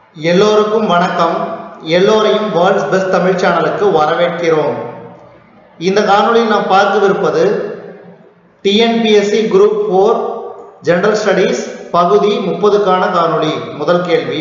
எல்லோருக்கும் வணக்கம் எல்லோரையும் வேர்ல்ட்ஸ் பெஸ்ட் தமிழ் சேனலுக்கு வரவேற்கிறோம் இந்த காணொளியில் நாம் பார்க்கவிருப்பது TNPSC group four general studies பகுதி முப்பதுக்கான காணொளி முதல் கேள்வி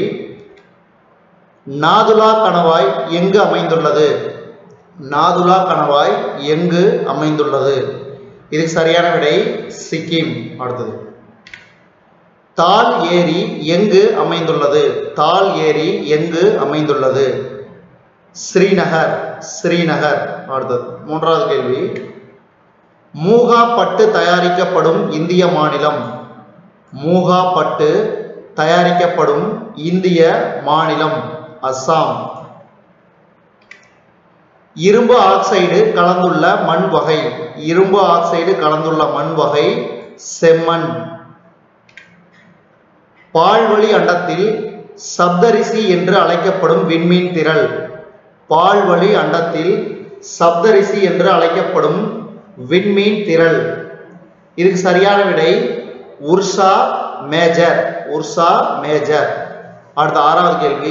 நாதுலா கணவாய் எங்கு அமைந்துள்ளது நாதுலா கணவாய் எங்கு அமைந்துள்ளது இதுக்கு சரியான விடை சிக்கிம் அடுத்தது தால் ஏரி எங்கு அமைந்துள்ளது தால் ஏரி எங்கு அமைந்துள்ளது ஸ்ரீநகர் ஸ்ரீநகர் அடுத்தது மூன்றாவது கேள்வி மூகா பட்டு தயாரிக்கப்படும் இந்திய மாநிலம் மூகா பட்டு தயாரிக்கப்படும் இந்திய மாநிலம் அஸ்ஸாம் இரும்பு ஆக்சைடு கலந்துள்ள மண் வகை இரும்பு ஆக்சைடு கலந்துள்ள மண் வகை செம்மண் பால்வழி அண்டத்தில் சப்தரிசி என்று அழைக்கப்படும் விண்மீன் திரள் பால்வழி அண்டத்தில் சப்தரிசி என்று அழைக்கப்படும் விண்மீன் திரள் இதுக்கு சரியான விடை உர்சா மேஜர் உர்சா மேஜர் அடுத்த ஆறாவது கேள்வி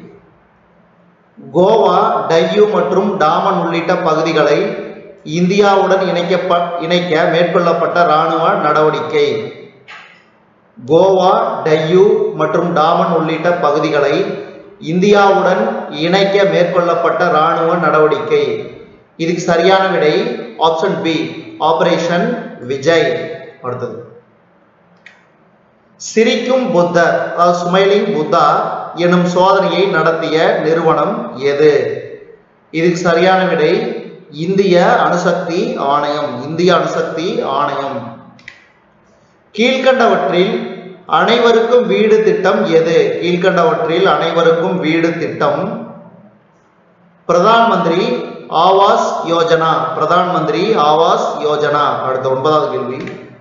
கோவா டையூ மற்றும் டாமன் உள்ளிட்ட பகுதிகளை இந்தியாவுடன் இணைக்கப்ப இணைக்க மேற்கொள்ளப்பட்ட இராணுவ நடவடிக்கை கோவா டையூ மற்றும் டாமன் உள்ளிட்ட பகுதிகளை இந்தியாவுடன் இணைக்க மேற்கொள்ளப்பட்ட இராணுவ நடவடிக்கை இதுக்கு சரியான விடை ஆப்ஷன் பி ஆபரேஷன் விஜய் அடுத்தது சிரிக்கும் புத்தர் அதாவது ஸ்மைலிங் புத்தா எனும் சோதனையை நடத்திய நிறுவனம் எது இதுக்கு சரியான விடை இந்திய அணுசக்தி ஆணையம் இந்திய அணுசக்தி ஆணையம் கீழ்கண்டவற்றில் அனைவருக்கும் வீடு திட்டம் எது கீழ்கண்டவற்றில் அனைவருக்கும் வீடு திட்டம் பிரதான் மந்திரி ஆவாஸ் யோஜனா பிரதான் மந்திரி ஆவாஸ் யோஜனா அடுத்த ஒன்பதாவது கேள்வி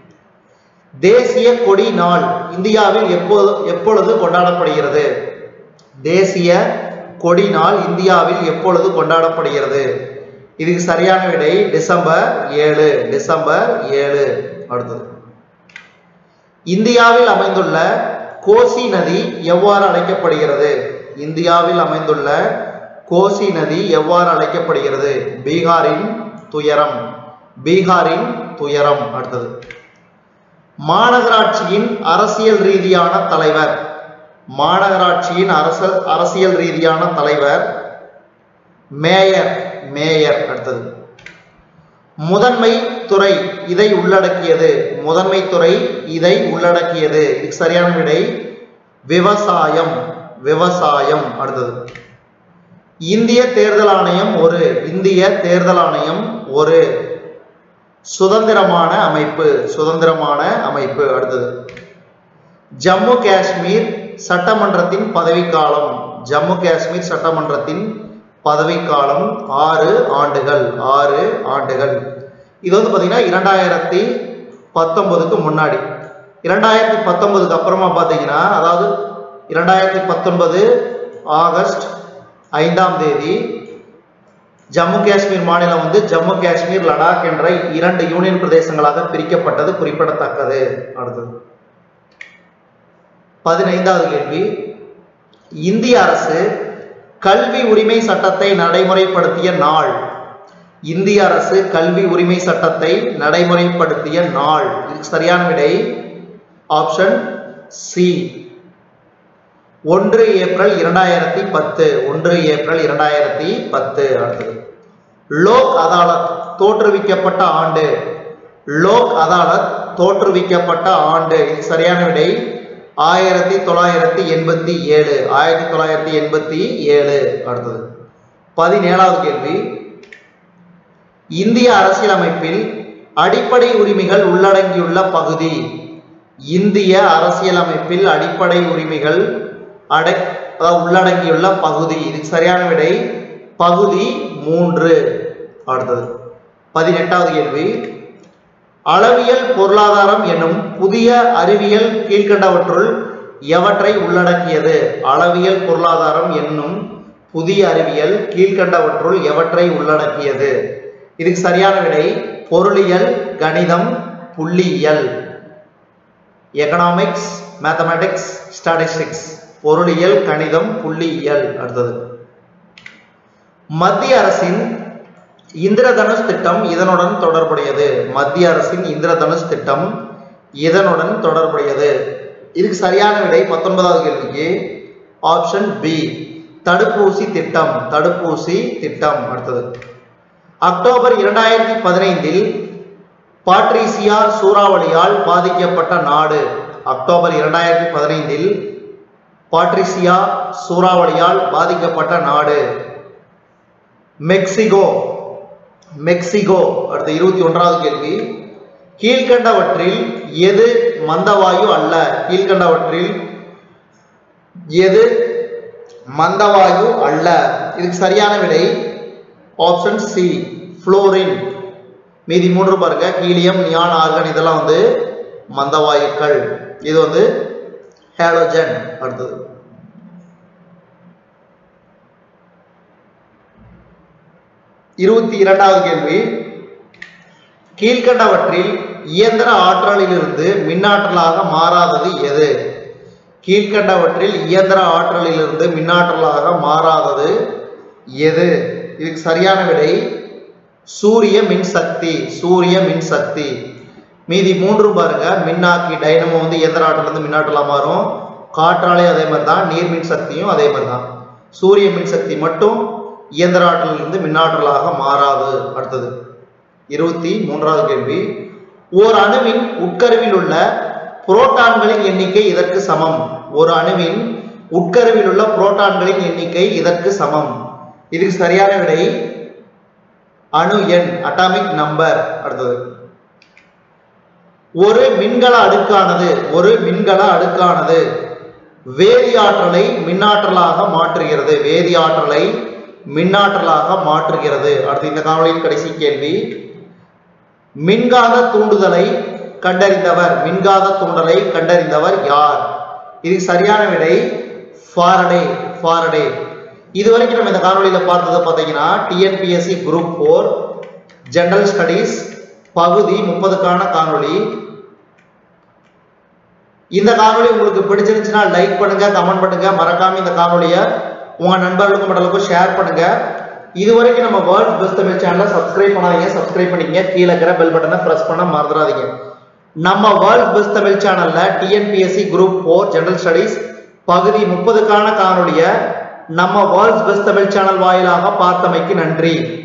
தேசிய கொடி நாள் இந்தியாவில் எப்போது எப்பொழுது கொண்டாடப்படுகிறது தேசிய கொடி நாள் இந்தியாவில் எப்பொழுது கொண்டாடப்படுகிறது இதுக்கு சரியான விடை டிசம்பர் ஏழு டிசம்பர் ஏழு அடுத்தது இந்தியாவில் அமைந்துள்ள கோசி நதி எவ்வாறு அழைக்கப்படுகிறது இந்தியாவில் அமைந்துள்ள கோசி நதி எவ்வாறு அழைக்கப்படுகிறது பீகாரின் துயரம் பீகாரின் துயரம் அடுத்தது மாநகராட்சியின் அரசியல் ரீதியான தலைவர் மாநகராட்சியின் அரச அரசியல் ரீதியான தலைவர் மேயர் மேயர் அடுத்தது முதன்மை துறை இதை உள்ளடக்கியது முதன்மை துறை இதை உள்ளடக்கியது இதுக்கு சரியான விடை விவசாயம் விவசாயம் அடுத்தது இந்திய தேர்தல் ஆணையம் ஒரு இந்திய தேர்தல் ஆணையம் ஒரு சுதந்திரமான அமைப்பு சுதந்திரமான அமைப்பு அடுத்தது ஜம்மு காஷ்மீர் சட்டமன்றத்தின் பதவிக்காலம் ஜம்மு காஷ்மீர் சட்டமன்றத்தின் பதவிக்காலம் ஆறு ஆண்டுகள் ஆறு ஆண்டுகள் இது வந்து பார்த்தீங்கன்னா இரண்டாயிரத்தி பத்தொன்பதுக்கு முன்னாடி இரண்டாயிரத்தி பத்தொன்பதுக்கு அப்புறமா பார்த்தீங்கன்னா அதாவது இரண்டாயிரத்தி பத்தொன்பது ஆகஸ்ட் ஐந்தாம் தேதி ஜம்மு காஷ்மீர் மாநிலம் வந்து ஜம்மு காஷ்மீர் லடாக் என்ற இரண்டு யூனியன் பிரதேசங்களாக பிரிக்கப்பட்டது குறிப்பிடத்தக்கது அடுத்தது பதினைந்தாவது கேள்வி இந்திய அரசு கல்வி உரிமை சட்டத்தை நடைமுறைப்படுத்திய நாள் இந்திய அரசு கல்வி உரிமை சட்டத்தை நடைமுறைப்படுத்திய நாள் இதுக்கு சரியான விடை ஆப்ஷன் சி ஒன்று ஏப்ரல் இரண்டாயிரத்தி பத்து ஒன்று ஏப்ரல் இரண்டாயிரத்தி பத்து அடுத்தது லோக் அதாலத் தோற்றுவிக்கப்பட்ட ஆண்டு லோக் அதாலத் தோற்றுவிக்கப்பட்ட ஆண்டு இது சரியான விடை ஆயிரத்தி தொள்ளாயிரத்தி எண்பத்தி ஏழு ஆயிரத்தி தொள்ளாயிரத்தி எண்பத்தி ஏழு அடுத்தது பதினேழாவது கேள்வி இந்திய அரசியலமைப்பில் அடிப்படை உரிமைகள் உள்ளடங்கியுள்ள பகுதி இந்திய அரசியலமைப்பில் அடிப்படை உரிமைகள் அடை அதாவது உள்ளடங்கியுள்ள பகுதி இதுக்கு சரியான விடை பகுதி மூன்று அடுத்தது பதினெட்டாவது கேள்வி அளவியல் பொருளாதாரம் என்னும் புதிய அறிவியல் கீழ்கண்டவற்றுள் எவற்றை உள்ளடக்கியது அளவியல் பொருளாதாரம் என்னும் புதிய அறிவியல் கீழ்கண்டவற்றுள் எவற்றை உள்ளடக்கியது இதுக்கு சரியான விடை பொருளியல் கணிதம் புள்ளியியல் எக்கனாமிக்ஸ் மேத்தமேட்டிக்ஸ் ஸ்டாட்டிஸ்டிக்ஸ் பொருளியல் கணிதம் புள்ளியியல் அடுத்தது மத்திய அரசின் இந்திரதனுஷ் திட்டம் இதனுடன் தொடர்புடையது மத்திய அரசின் இந்திரதனுஷ் திட்டம் இதனுடன் தொடர்புடையது இதுக்கு சரியான விடை பத்தொன்பதாவது கேள்விக்கு ஆப்ஷன் பி தடுப்பூசி திட்டம் தடுப்பூசி திட்டம் அடுத்தது அக்டோபர் இரண்டாயிரத்தி பதினைந்தில் பாட்ரீசியா சூறாவளியால் பாதிக்கப்பட்ட நாடு அக்டோபர் இரண்டாயிரத்தி பதினைந்தில் பாட்ரிசியா சூறாவளியால் பாதிக்கப்பட்ட நாடு மெக்சிகோ மெக்சிகோ அடுத்த இருபத்தி ஒன்றாவது கேள்வி கீழ்கண்டவற்றில் எது மந்தவாயு அல்ல கீழ்கண்டவற்றில் எது மந்தவாயு அல்ல இதுக்கு சரியான விடை ஆப்ஷன் சி புளோரின் மீதி மூன்று பாருங்க ஹீலியம் நியான் ஆர்கன் இதெல்லாம் வந்து மந்தவாயுக்கள் இது வந்து ஹேலோஜன் அடுத்தது இருபத்தி இரண்டாவது கேள்வி கீழ்கண்டவற்றில் இயந்திர ஆற்றலிலிருந்து மின்னாற்றலாக மாறாதது எது கீழ்கண்டவற்றில் இயந்திர ஆற்றலிலிருந்து மின்னாற்றலாக மாறாதது எது இதுக்கு சரியான விடை சூரிய மின்சக்தி சூரிய மின்சக்தி மீதி மூன்று பாருங்க மின்னாக்கி டைனமோ வந்து இயந்திர ஆற்றலிருந்து மின்னாற்றலா மாறும் காற்றாலை அதே மாதிரி தான் நீர் மின்சக்தியும் அதே மாதிரி தான் சூரிய மின்சக்தி மட்டும் இயந்திர ஆற்றலிலிருந்து மின்னாற்றலாக மாறாது அடுத்தது இருபத்தி மூன்றாவது கேள்வி ஓர் அணுவின் உட்கருவில் உள்ள புரோட்டான்களின் எண்ணிக்கை இதற்கு சமம் ஒரு அணுவின் உட்கருவில் உள்ள புரோட்டான்களின் எண்ணிக்கை இதற்கு சமம் இதுக்கு சரியான விடை அணு எண் அட்டாமிக் நம்பர் அடுத்தது ஒரு மின்கல அடுக்கானது ஒரு மின்கல அடுக்கானது வேதி ஆற்றலை மின்னாற்றலாக மாற்றுகிறது வேதி ஆற்றலை மின்னாற்றலாக மாற்றுகிறது அடுத்து இந்த காணொலியின் கடைசி கேள்வி மின்காந்த தூண்டுதலை கண்டறிந்தவர் மின்காந்த தூண்டலை கண்டறிந்தவர் யார் இதுக்கு சரியான விடை ஃபாரடே ஃபாரடே இது வரைக்கும் நம்ம இந்த காணொலியில பார்த்தது பார்த்தீங்கன்னா TNPSC group four general studies பகுதி முப்பதுக்கான காணொளி இந்த காணொளி உங்களுக்கு பிடிச்சிருந்துச்சுன்னா லைக் பண்ணுங்க கமெண்ட் பண்ணுங்க மறக்காம இந்த காணொலியை உங்க நண்பர்களுக்கும் மற்றவங்களுக்கும் ஷேர் பண்ணுங்க இது வரைக்கும் நம்ம வேர்ல்ட் பெஸ்ட் தமிழ் சேனலை சப்ஸ்கிரைப் பண்ணாதீங்க சப்ஸ்கிரைப் பண்ணிக்கங்க கீழே இருக்கிற பெல் பட்டனை பிரஸ் பண்ண மறந்துடாதீங்க நம்ம வேர்ல்ட் பெஸ்ட் தமிழ் சேனல்ல TNPSC group four general studies பகுதி முப்பதுக்கான காணொலியை நம்ம வேர்ல்ட் பெஸ்ட் தமிழ் சேனல் வாயிலாக பார்த்தமைக்கு நன்றி